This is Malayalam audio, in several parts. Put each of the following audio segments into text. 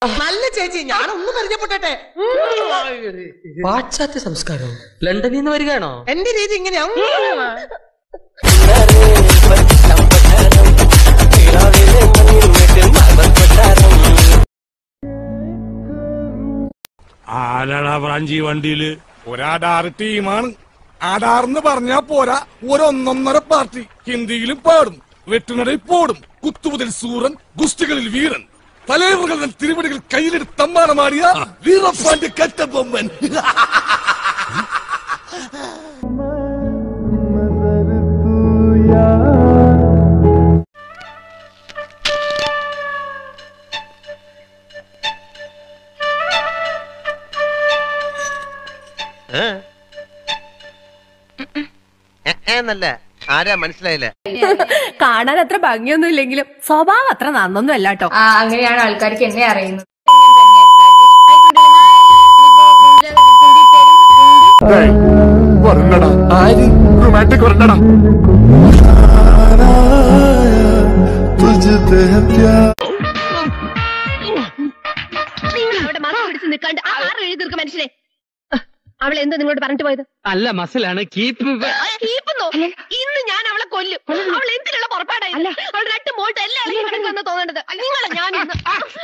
നല്ല ചേച്ചി ഞാനൊന്ന് പരിചയപ്പെട്ടെ പാശ്ചാത്യ സംസ്കാരം ലണ്ടനിൽ നിന്ന് വരികയാണോ എന്റെ രീതി ഇങ്ങനെയാ ആരാടാ ബ്രാഞ്ചി വണ്ടിയില് ഒരാടാറ് ടീമാണ് ആടാർന്ന് പറഞ്ഞാ പോരാ ഒരൊന്നൊന്നര പാർട്ടി ഹിന്ദിയിലും പാടും വെട്ടുനടയിൽ പോടും കുത്തുമുതൽ സൂറൻ ഗുസ്തികളിൽ വീരൻ തലവറുകൾ തിരുവടികൾ കയ്യിലെടുത്ത് തമ്മാനമാടിയ വീറപ്പാന്റെ കറ്റബൊമ്മൻ എന്നല്ല ആരാ മനസ്സിലായില്ല കാണാൻ അത്ര ഭംഗിയൊന്നും ഇല്ലെങ്കിലും സ്വഭാവം അത്ര നന്നൊന്നും അല്ല കേട്ടോ ആ അങ്ങനെയാണ് ആൾക്കാർക്ക് എന്നെ അറിയുന്നത് റൊമാൻറ്റിക് വരണ്ടടാ നിങ്ങൾ അവിടെ മറച്ചു പിടിച്ച് നിൽക്കാണ്ട് ആറ് എഴുതി തീർക്കും മനുഷ്യനെ അവൾ എന്താ നിങ്ങളോട് പറഞ്ഞിട്ട് പോയത് അല്ല മസിലാണ് കീപ്പ് കീപ്പുന്നോ ഇന്ന് ഞാൻ അവളെ കൊല്ലും അവൾ എന്തിനുള്ള പുറപ്പാടായി അവൾ രണ്ട് മോട്ട് എല്ലാം ഇളകി കിടക്കുമെന്ന് തോന്നേണ്ടത് നിങ്ങളെ ഞാൻ ഇന്ന്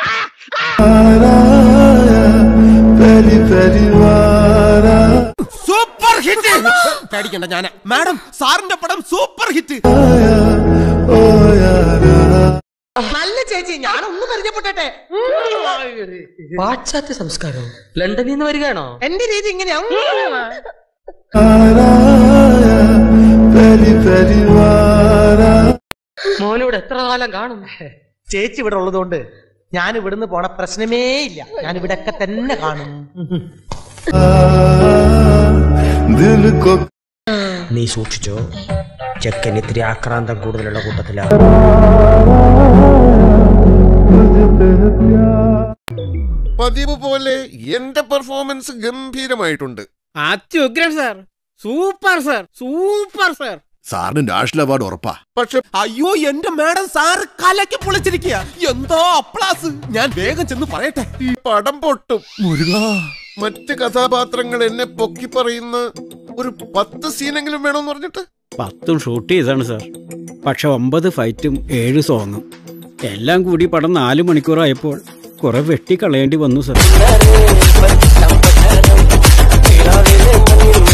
സൂപ്പർ ഹിറ്റ് പേടിക്കണ്ട ഞാൻ മാഡം സാറിന്റെ പടം സൂപ്പർ ഹിറ്റ് നല്ല ചേച്ചി ഞാനൊന്ന് പരിചയപ്പെട്ടെ പാശ്ചാത്യ സംസ്കാരം ലണ്ടനിൽ നിന്ന് വരികയാണോ എന്റെ രീതി ഇങ്ങനെയാ മോനിവിടെ എത്ര കാലം കാണും ചേച്ചി ഇവിടെ ഉള്ളതുകൊണ്ട് ഞാൻ ഇവിടുന്ന് പോണ പ്രശ്നമേ ഇല്ല ഞാൻ ഇവിടെയൊക്കെ തന്നെ കാണും നീ സൂക്ഷിച്ചോ ചെക്കൻ ഇത്തിരി ആക്രാന്തം കൂടുതലുള്ള കൂട്ടത്തിലാ പതിവ് പോലെ എന്റെ പെർഫോമൻസ് ഗംഭീരമായിട്ടുണ്ട് അത്യുഗ്രൻ sir super sir super sir സാറിന് നാഷണൽ അവാർഡ് ഉറപ്പാ പക്ഷെ അയ്യോ എന്റെ മാഡം സാറ് കലക്കി പൊളിച്ചിരിക്കുക എന്തോ അപ്ലാസ് ഞാൻ വേഗം ചെന്ന് പറയട്ടെ ഈ പടം പൊട്ടും മുരുക മറ്റ് കഥാപാത്രങ്ങൾ എന്നെ പൊക്കി പറയുന്ന ഒരു പത്ത് സീനെങ്കിലും വേണമെന്ന് പറഞ്ഞിട്ട് പത്തും ഷൂട്ട് ചെയ്താണ് സാർ പക്ഷെ ഒമ്പത് ഫൈറ്റും ഏഴ് സോങ്ങും എല്ലാം കൂടി പടം നാല് മണിക്കൂറായപ്പോൾ കുറെ വെട്ടിക്കളയേണ്ടി വന്നു സാർ